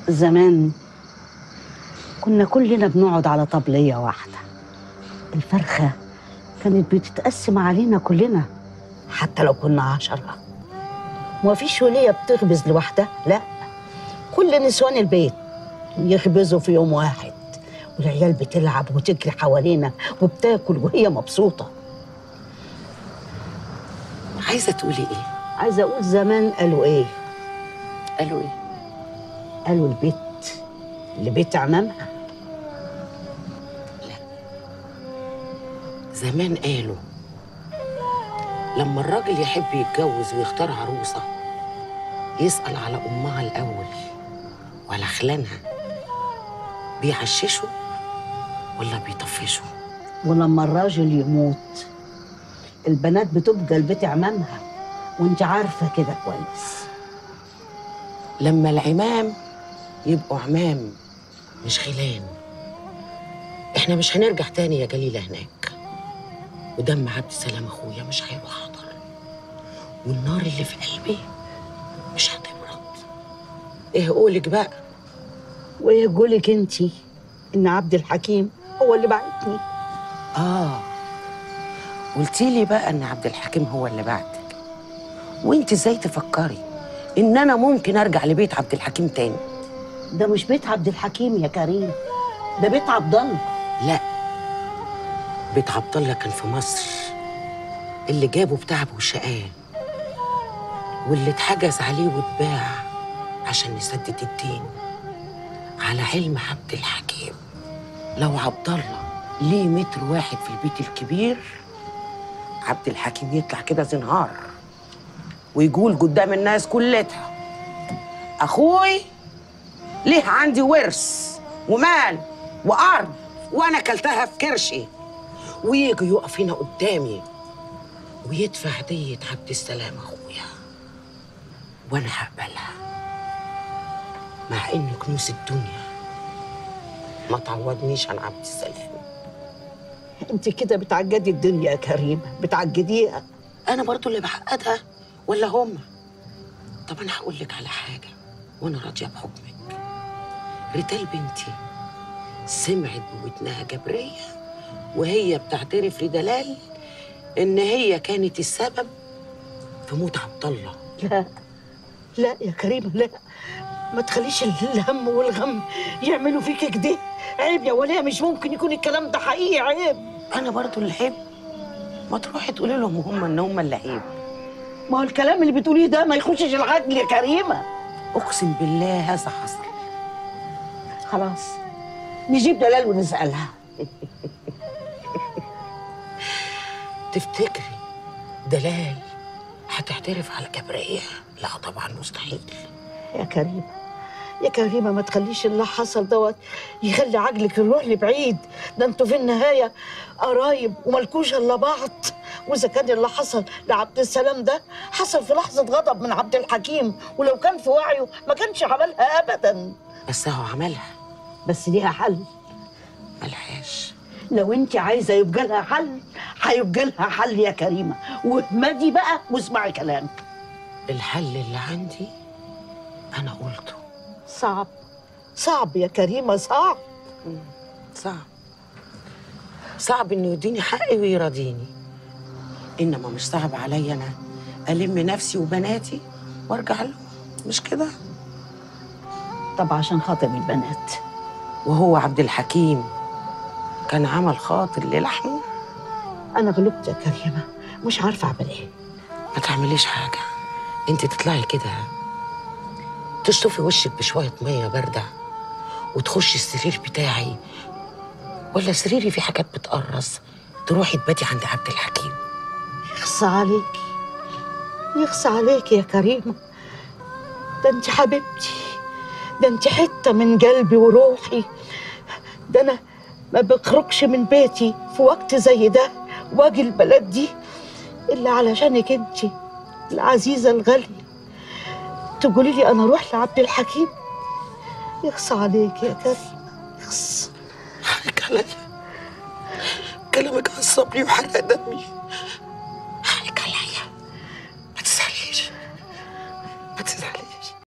زمان كنا كلنا بنقعد على طبلية واحدة الفرخة كانت بتتقسم علينا كلنا حتى لو كنا عشرة ومفيش ولية بتخبز لوحدها لا كل نسوان البيت يخبزوا في يوم واحد والعيال بتلعب وتجري حوالينا وبتاكل وهي مبسوطة عايزه تقولي ايه عايزة أقول زمان قالوا إيه قالوا ايه قالوا البيت لبيت عمامها زمان قالوا لما الراجل يحب يتجوز ويختار عروسة يسأل على أمها الأول وعلى خلانها بيعششوا ولا بيطفشوا ولما الراجل يموت البنات بتبقى لبيت عمامها وانت عارفة كده كويس لما العمام يبقوا عمام مش خلان احنا مش هنرجع تاني يا جليلة هناك ودم عبد السلام اخويا مش هيروح حضر والنار اللي في قلبي مش هتبرد ايه قولك بقى ويقولك انت ان عبد الحكيم هو اللي بعتني اه قلتي لي بقى ان عبد الحكيم هو اللي بعتك وانت ازاي تفكري ان انا ممكن ارجع لبيت عبد الحكيم تاني ده مش بيت عبد الحكيم يا كريم ده بيت عبد الله لا بيت عبد الله كان في مصر اللي جابه بتعب وشقاه واللي اتحجز عليه واتباع عشان يسدد الدين على علم عبد الحكيم لو عبد الله ليه متر واحد في البيت الكبير عبد الحكيم يطلع كده زنهار ويقول قدام الناس كلتها اخوي ليه عندي ورث ومال وارض وانا كلتها في كرشي ويجي يقف هنا قدامي ويدفع دية عبد السلام اخويا وانا هقبلها مع ان كنوز الدنيا ما تعوضنيش عن عبد السلام انت كده بتعجدي الدنيا يا كريم بتعجديها انا برضو اللي بعقدها ولا هم طب انا هقول لك على حاجه وانا راضيه بحكمك ريتال بنتي سمعت بودنها جبريه وهي بتعترف لدلال ان هي كانت السبب في موت عبد الله لا لا يا كريم لا ما تخليش الهم والغم يعملوا فيك كده عيب يا وليه مش ممكن يكون الكلام ده حقيقي عيب انا برضو اللي عيب ما تروحي تقولي لهم هم ان هم اللي عيب ما هو الكلام اللي بتقوليه ده ما يخشش العقل يا كريمه اقسم بالله هذا حصل خلاص نجيب دلال ونسالها تفتكري دلال هتعترف على جبريه لا طبعا مستحيل يا كريمه يا كريمه ما تخليش اللي حصل دوت يخلي عقلك يروح لبعيد ده انتوا في النهايه قرايب وملكوش الا بعض واذا كان اللي حصل لعبد السلام ده حصل في لحظه غضب من عبد الحكيم ولو كان في وعيه ما كانش عملها ابدا بس هو عملها بس ليها حل ملهاش لو انت عايزه يبقى لها حل هيبقى لها حل يا كريمه واهمدي بقى واسمعي كلامي الحل اللي عندي انا قلته صعب صعب يا كريمه صعب صعب صعب انه يديني حقي ويراضيني انما مش صعب عليا انا الم نفسي وبناتي وارجع له مش كده طب عشان خاطر البنات وهو عبد الحكيم كان عمل خاطر للحمه انا غلبت يا كريمه مش عارفه اعمل ايه ما تعمليش حاجه انت تطلعي كده تشطفي وشك بشويه ميه بارده وتخشي السرير بتاعي ولا سريري في حاجات بتقرص تروحي تباتي عند عبد الحكيم يخص عليكي يخص عليكي يا كريمه ده انت حبيبتي ده انت حته من قلبي وروحي ده انا ما بخرجش من بيتي في وقت زي ده واجي البلد دي الا علشانك انت العزيزه الغاليه تقولي لي انا اروح لعبد الحكيم يخص عليك يا كريم يخص حقك عليا كلامك عصبني وحرق دمي